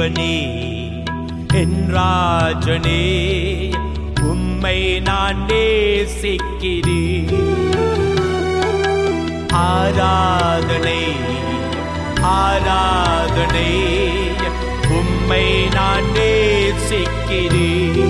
தேவனே என் ராஜனே உம்மை நான் நேசிக்கிறேன் ஆராதனை ஆராதனை உம்மை நான் நேசிக்கிறேன்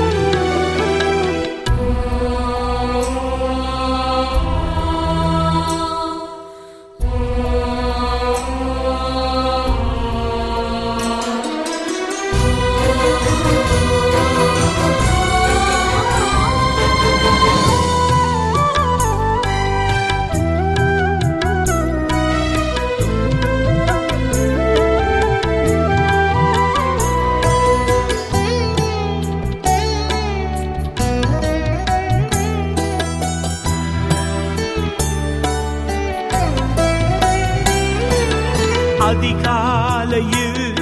அதிகாலையில்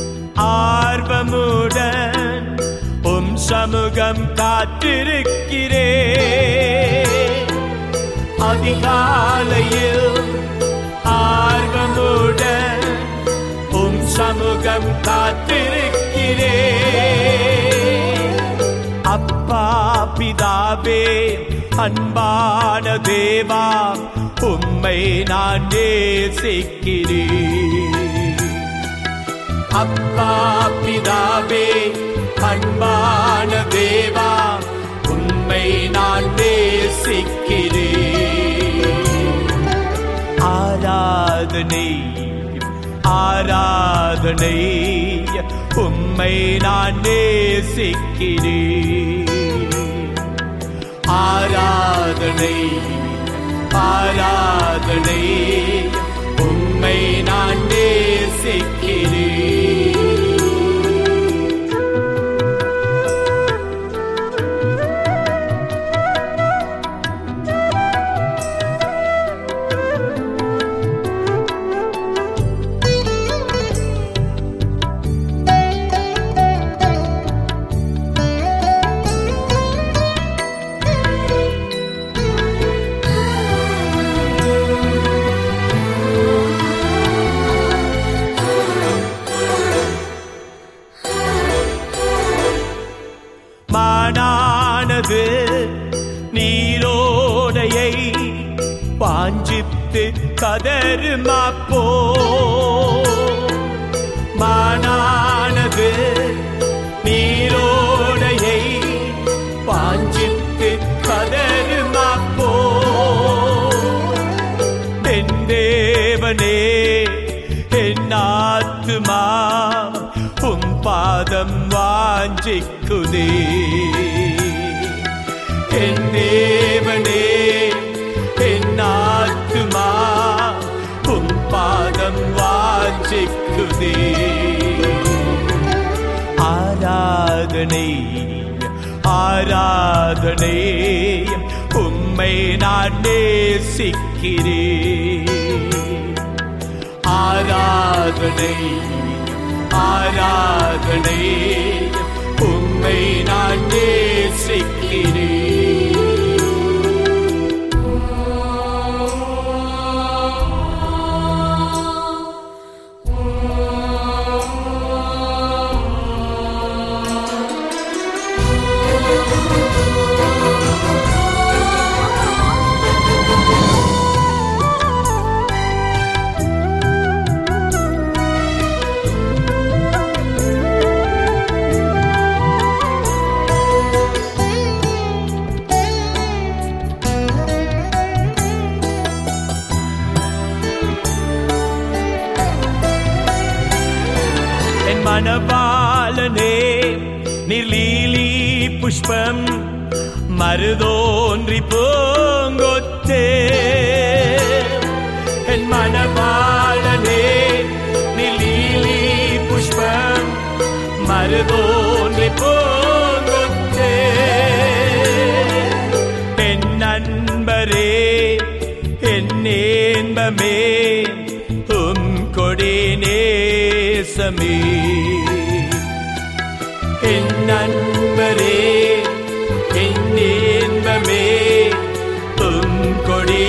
ஆர்வமுடன் உம் சமூகம் காத்திருக்கிறே அதிகாலையில் ஆர்வமுடன் உம் சமூகம் காத்திருக்கிறே அப்பா பிதாவே அன்பான தேவா உம்மை நான் நேசிக்கிறேன் அப்பா பிதாவே அன்பான தேவா உம்மை நான் நேசிக்கிறேன் ஆராதனை ஆராதனை உம்மை நான் நேசிக்கிறேன் ஆராதனை ஆராதனை உம்மை நான் நேசிக்கிறேன் மானானது நீரோடையை வாஞ்சித்து கதறுமா போ மானானது நீரோடையை வாஞ்சித்து கதறுமா போ என் தேவனே என் ஆத்துமா உம் பாதம் வாஞ்சிக்குதே என் தேவனே என் ஆத்துமா உம் பாதம் வாஞ்சிக்குதே ஆராதனை ஆராதனை உம்மை நான் நேசிக்கிறேன் ஆராதனை ஆராதனை உம்மை நான் நேசிக்கிறேன் என் மனபாலனே நிர்லீலி புஷ்பம் மருதோன்றி பூங்கொத்தே என் மனபாலனே நிர்லீலி புஷ்பம் மருதோன்றி பூங்கொத்தே என் நண்பரே என் இன்பமே உம் கொடி நேசமே என் நண்பரே என் இன்பமே உம் கொடி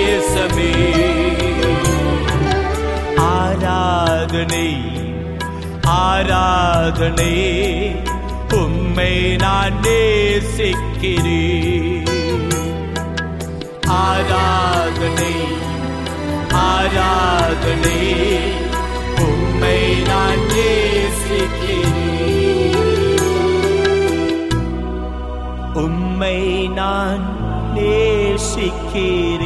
நேசமே ஆராதனை ஆராதனை உம்மை நான் நேசிக்கிறேன் ஆராதனை ஆராதனை உம்மை நான் நேசிக்கிறேன் உம்மை நான் நேசிக்கிறேன்